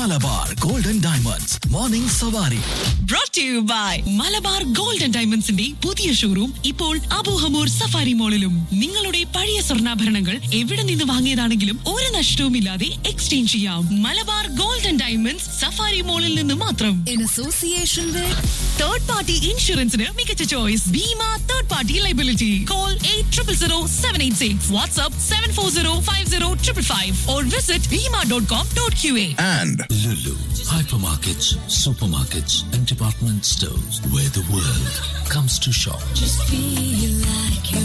Malabar golden diamonds morning സവാരി brought to you by Malabar gold and ഡയമണ്ട്സിന്റെ പുതിയ ഷോറൂം ഇപ്പോൾ അബൂഹമൂർ സഫാരി മോളിലും നിങ്ങളുടെ പഴയ സ്വർണ്ണാഭരണങ്ങൾ എവിടെ നിന്ന് വാങ്ങിയതാണെങ്കിലും ഒരു നഷ്ടവുമില്ലാതെ എക്സ്ചേഞ്ച് ചെയ്യാം Malabar gold and diamonds safari മോളിൽ നിന്ന് മാത്രം in association with third party ഇൻഷുറൻസിന് മികച്ച choice Bhima third party liability call eight triple zero seven eight six WhatsApp seven four zero five zero triple five or visit Bhima dot com dot Q A and Lulu hypermarkets, supermarkets, and department stores where the world comes to shop. feel like you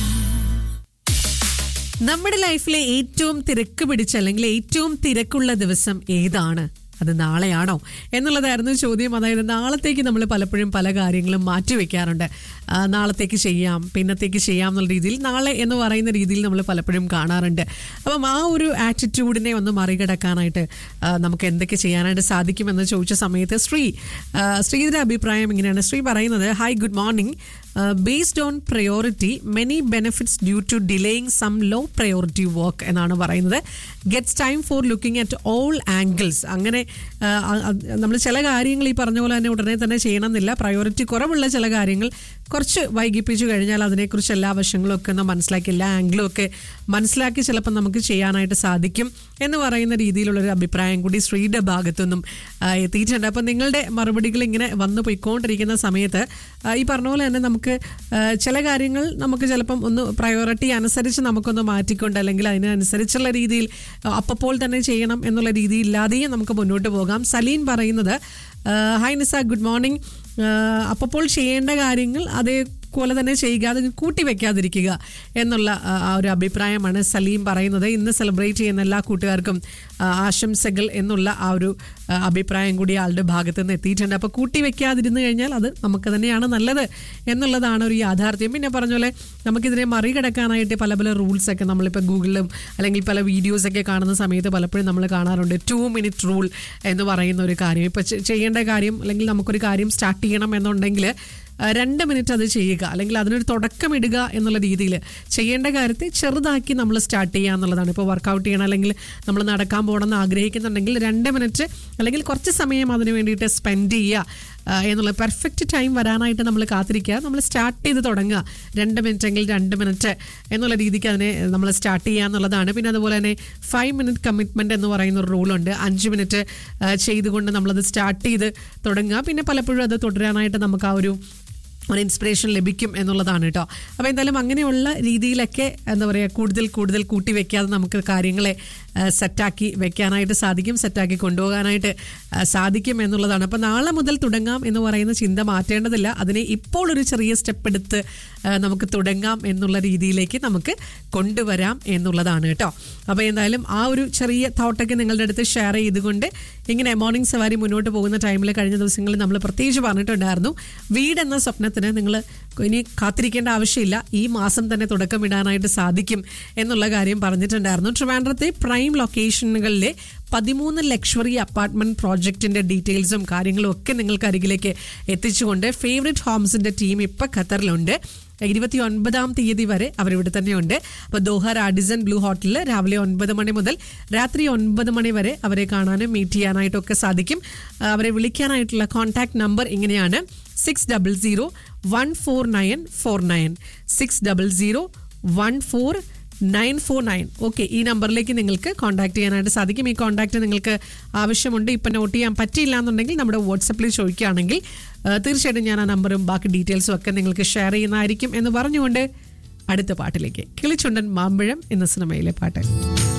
നമ്മുടെ ലൈഫിലെ ഏറ്റവും തിരക്ക് പിടിച്ച അല്ലെങ്കിൽ ഏറ്റവും തിരക്കുള്ള ദിവസം ഏതാണ് അത് നാളെയാണോ എന്നുള്ളതായിരുന്നു ചോദ്യം അതായത് നാളത്തേക്ക് നമ്മൾ പലപ്പോഴും പല കാര്യങ്ങളും മാറ്റിവെക്കാറുണ്ട് ആ, നാളത്തേക്ക് ചെയ്യാം പിന്നത്തേക്ക് ചെയ്യാം എന്നുള്ള രീതിയിൽ നാളെ എന്ന് പറയുന്ന രീതിയിൽ നമ്മൾ പലപ്പോഴും കാണാറുണ്ട് അപ്പം ആ ഒരു ആറ്റിറ്റ്യൂഡിനെ ഒന്ന് മറികടക്കാനായിട്ട് ആ, നമുക്ക് എന്തൊക്കെ ചെയ്യാനായിട്ട് സാധിക്കുമെന്ന് ചോദിച്ച സമയത്ത് ശ്രീ ആ, ശ്രീയുടെ അഭിപ്രായം ഇങ്ങനെയാണ് ശ്രീ പറയുന്നത് hi good morning based on priority many benefits due to delaying some low priority work എന്നാണ് പറയുന്നത് gets time for looking at all angles അങ്ങനെ നമ്മൾ ചില കാര്യങ്ങൾ ഈ പറഞ്ഞ പോലെ തന്നെ ഉടനെ തന്നെ ചെയ്യണമെന്നില്ല പ്രയോറിറ്റി കുറവുള്ള ചില കാര്യങ്ങൾ കുറച്ച് വൈകിപ്പിച്ചു കഴിഞ്ഞാൽ അതിനെക്കുറിച്ച് എല്ലാ വശങ്ങളും ഒക്കെ ഒന്ന് മനസ്സിലാക്കി എല്ലാ ആംഗിളും ഒക്കെ മനസ്സിലാക്കി ചിലപ്പോൾ നമുക്ക് ചെയ്യാനായിട്ട് സാധിക്കും എന്ന് പറയുന്ന രീതിയിലുള്ളൊരു അഭിപ്രായം കൂടി ശ്രീയുടെ ഭാഗത്തുനിന്നും ആ, എത്തിയിട്ടുണ്ട് അപ്പം നിങ്ങളുടെ മറുപടികൾ ഇങ്ങനെ വന്നു പോയിക്കൊണ്ടിരിക്കുന്ന സമയത്ത് ആ, ഈ പറഞ്ഞ പോലെ തന്നെ നമുക്ക് ആ, ചില കാര്യങ്ങൾ നമുക്ക് ചിലപ്പം ഒന്ന് പ്രയോറിറ്റി അനുസരിച്ച് നമുക്കൊന്ന് മാറ്റിക്കൊണ്ട് അല്ലെങ്കിൽ അതിനനുസരിച്ചുള്ള രീതിയിൽ ആ, അപ്പോൾ തന്നെ ചെയ്യണം എന്നുള്ള രീതിയില്ലാതെയും നമുക്ക് മുന്നോട്ട് പോകാം സലീൻ പറയുന്നത് ആ, ഹായ് നിസ ഗുഡ് മോർണിംഗ് അപ്പോൾ ചെയ്യേണ്ട കാര്യങ്ങൾ അതേപോലെ തന്നെ ചെയ്യുക അത് കൂട്ടി വെക്കാതിരിക്കുക എന്നുള്ള ആ, ആ ഒരു അഭിപ്രായമാണ് സലീം പറയുന്നത് ഇന്ന് സെലിബ്രേറ്റ് ചെയ്യുന്ന എല്ലാ കൂട്ടുകാർക്കും ആ, ആശംസകൾ എന്നുള്ള ആ ഒരു ആ, അഭിപ്രായം കൂടി ആളുടെ ഭാഗത്ത് നിന്ന് എത്തിയിട്ടുണ്ട് അപ്പോൾ കൂട്ടി വെക്കാതിരുന്നു കഴിഞ്ഞാൽ അത് നമുക്ക് തന്നെയാണ് നല്ലത് എന്നുള്ളതാണ് ഒരു യാഥാർത്ഥ്യം പിന്നെ പറഞ്ഞ പോലെ നമുക്കിതിനെ മറികടക്കാനായിട്ട് പല പല റൂൾസ് ഒക്കെ നമ്മളിപ്പോൾ ഗൂഗിളിലും അല്ലെങ്കിൽ പല വീഡിയോസൊക്കെ കാണുന്ന സമയത്ത് പലപ്പോഴും നമ്മൾ കാണാറുണ്ട് ടു മിനിറ്റ് റൂൾ എന്ന് പറയുന്ന ഒരു കാര്യം ഇപ്പോൾ ചെയ്യേണ്ട കാര്യം അല്ലെങ്കിൽ നമുക്കൊരു കാര്യം സ്റ്റാർട്ട് ചെയ്യണം എന്നുണ്ടെങ്കിൽ ആ, രണ്ട് മിനിറ്റ് അത് ചെയ്യുക അല്ലെങ്കിൽ അതിനൊരു തുടക്കമിടുക എന്നുള്ള രീതിയിൽ ചെയ്യേണ്ട കാര്യത്തെ ചെറുതാക്കി നമ്മൾ സ്റ്റാർട്ട് ചെയ്യുക എന്നുള്ളതാണ് ഇപ്പോൾ വർക്കൗട്ട് ചെയ്യണം അല്ലെങ്കിൽ നമ്മൾ നടക്കാൻ പോകണമെന്ന് ആഗ്രഹിക്കുന്നുണ്ടെങ്കിൽ രണ്ട് മിനിറ്റ് അല്ലെങ്കിൽ കുറച്ച് സമയം അതിന് വേണ്ടിയിട്ട് സ്പെൻഡ് ചെയ്യുക ആ, എന്നുള്ള പെർഫെക്റ്റ് ടൈം വരാനായിട്ട് നമ്മൾ കാത്തിരിക്കുക നമ്മൾ സ്റ്റാർട്ട് ചെയ്ത് തുടങ്ങുക രണ്ട് മിനിറ്റ് എങ്കിൽ രണ്ട് മിനിറ്റ് എന്നുള്ള രീതിക്ക് അതിനെ നമ്മൾ സ്റ്റാർട്ട് ചെയ്യുക എന്നുള്ളതാണ് പിന്നെ അതുപോലെ തന്നെ ഫൈവ് മിനിറ്റ് കമ്മിറ്റ്മെൻറ്റ് എന്ന് പറയുന്ന ഒരു റൂളുണ്ട് അഞ്ച് മിനിറ്റ് ചെയ്തുകൊണ്ട് നമ്മളത് സ്റ്റാർട്ട് ചെയ്ത് തുടങ്ങുക പിന്നെ പലപ്പോഴും അത് തുടരാനായിട്ട് നമുക്ക് ആ ഒരു ഒരു ഇൻസ്പിറേഷൻ ലഭിക്കും എന്നുള്ളതാണ് കേട്ടോ അപ്പോൾ എന്തായാലും അങ്ങനെയുള്ള രീതിയിലൊക്കെ എന്താ പറയുക കൂടുതൽ കൂടുതൽ കൂട്ടി വെക്കാതെ നമുക്ക് കാര്യങ്ങളെ ആ, സെറ്റാക്കി വെക്കാനായിട്ട് സാധിക്കും സെറ്റാക്കി കൊണ്ടുപോകാനായിട്ട് ആ, സാധിക്കും എന്നുള്ളതാണ് അപ്പോൾ നാളെ മുതൽ തുടങ്ങാം എന്ന് പറയുന്ന ചിന്ത മാറ്റേണ്ടതില്ല അതിനെ ഇപ്പോൾ ഒരു ചെറിയ സ്റ്റെപ്പ് എടുത്ത് ആ, നമുക്ക് തുടങ്ങാം എന്നുള്ള രീതിയിലേക്ക് നമുക്ക് കൊണ്ടുവരാം എന്നുള്ളതാണ് കേട്ടോ അപ്പോൾ എന്തായാലും ആ ഒരു ചെറിയ തോട്ടൊക്കെ നിങ്ങളുടെ അടുത്ത് ഷെയർ ചെയ്തുകൊണ്ട് ഇങ്ങനെ മോർണിംഗ് സവാരി മുന്നോട്ട് പോകുന്ന ടൈമിൽ കഴിഞ്ഞ ദിവസങ്ങളിൽ നമ്മൾ പ്രത്യേകിച്ച് പറഞ്ഞിട്ടുണ്ടായിരുന്നു വീട് എന്ന സ്വപ്നത്തിന് നിങ്ങൾ ഇനി കാത്തിരിക്കേണ്ട ആവശ്യമില്ല ഈ മാസം തന്നെ തുടക്കമിടാനായിട്ട് സാധിക്കും എന്നുള്ള കാര്യം പറഞ്ഞിട്ടുണ്ടായിരുന്നു ട്രിവാൻഡ്രത്തെ പ്രൈം ലൊക്കേഷനുകളിലെ പതിമൂന്ന് ലക്ഷറി അപ്പാർട്ട്മെന്റ് പ്രോജക്റ്റിന്റെ ഡീറ്റെയിൽസും കാര്യങ്ങളും ഒക്കെ നിങ്ങൾക്ക് അരികിലേക്ക് എത്തിച്ചുകൊണ്ട് ഫേവറേറ്റ് ഹോംസിന്റെ ടീം ഇപ്പൊ ഖത്തറിലുണ്ട് ഇരുപത്തി ഒൻപതാം തീയതി വരെ അവരിവിടെ തന്നെയുണ്ട് അപ്പോൾ ദോഹ റാഡിസൺ ബ്ലൂ ഹോട്ടലിൽ രാവിലെ ഒൻപത് മണി മുതൽ രാത്രി ഒൻപത് മണി വരെ അവരെ കാണാനും മീറ്റ് ചെയ്യാനായിട്ടൊക്കെ സാധിക്കും ആ, അവരെ വിളിക്കാനായിട്ടുള്ള കോൺടാക്ട് നമ്പർ ഇങ്ങനെയാണ് six double zero one four nine four nine six double zero one four nine four nine okay ഈ നമ്പറിലേക്ക് നിങ്ങൾക്ക് കോൺടാക്ട് ചെയ്യാനായിട്ട് സാധിക്കും ഈ കോൺടാക്ട് നിങ്ങൾക്ക് ആവശ്യമുണ്ട് ഇപ്പം നോട്ട് ചെയ്യാൻ പറ്റിയില്ല എന്നുണ്ടെങ്കിൽ നമ്മുടെ വാട്സപ്പിൽ ചോദിക്കുകയാണെങ്കിൽ ആ, തീർച്ചയായിട്ടും ഞാൻ ആ നമ്പറും ബാക്കി ഡീറ്റെയിൽസും ഒക്കെ നിങ്ങൾക്ക് ഷെയർ ചെയ്യുന്നതായിരിക്കും എന്ന് പറഞ്ഞുകൊണ്ട് അടുത്ത പാട്ടിലേക്ക് കിളിച്ചുണ്ടൻ മാമ്പഴം എന്ന സിനിമയിലെ പാട്ട്